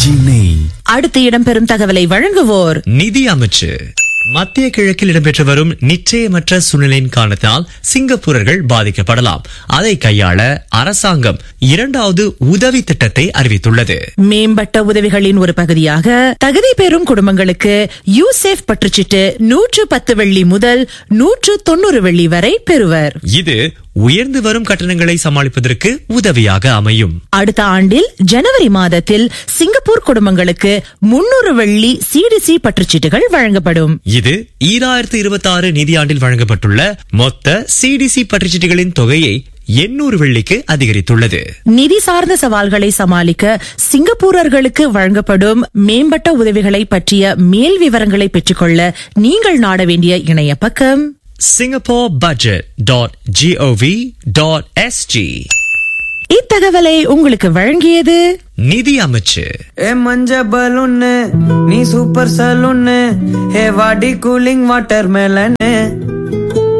RKG நெய் அடுத்து இடம்பெறும் தகவலை வழங்குவோர் நிதி அமைச்சு மத்திய கிழக்கில் இடம்பெற்று வரும் நிச்சயமற்ற சூழ்நிலையின் காரணத்தால் சிங்கப்பூரர்கள் பாதிக்கப்படலாம் அதை கையாள அரசாங்கம் இரண்டாவது உதவி திட்டத்தை அறிவித்துள்ளது மேம்பட்ட உதவிகளின் ஒரு பகுதியாக தகுதி பெறும் குடும்பங்களுக்கு யூசேஃப் பற்றுச்சீட்டு நூற்று பத்து வெள்ளி முதல் நூற்று தொண்ணூறு வெள்ளி வரை பெறுவர் இது உயர்ந்து வரும் கட்டணங்களை சமாளிப்பதற்கு உதவியாக அமையும் அடுத்த ஆண்டில் ஜனவரி மாதத்தில் சிங்கப்பூர் குடும்பங்களுக்கு முன்னூறு வெள்ளி சிடிசி பற்றுச்சீட்டுகள் வழங்கப்படும் இது ஈராயிரத்து இருபத்தி ஆறு நிதியாண்டில் வழங்கப்பட்டுள்ள மொத்த சிடிசி பற்றுச்சீட்டுகளின் தொகையை எண்ணூறு வெள்ளிக்கு அதிகரித்துள்ளது நிதி சார்ந்த சவால்களை சமாளிக்க சிங்கப்பூரர்களுக்கு வழங்கப்படும் மேம்பட்ட உதவிகளை பற்றிய மேல் விவரங்களை பெற்றுக்கொள்ள நீங்கள் நாட வேண்டிய இணைய பக்கம் Singapore budget dot G O V dot S G இத்தகவலை உங்களுக்கு வழங்கியது நிதி அமைச்சு ஏ மஞ்ச பலூன்னு நீ சூப்பர் சலூன்னு ஹே வாடி கூலிங் வாட்டர் மேலன்னு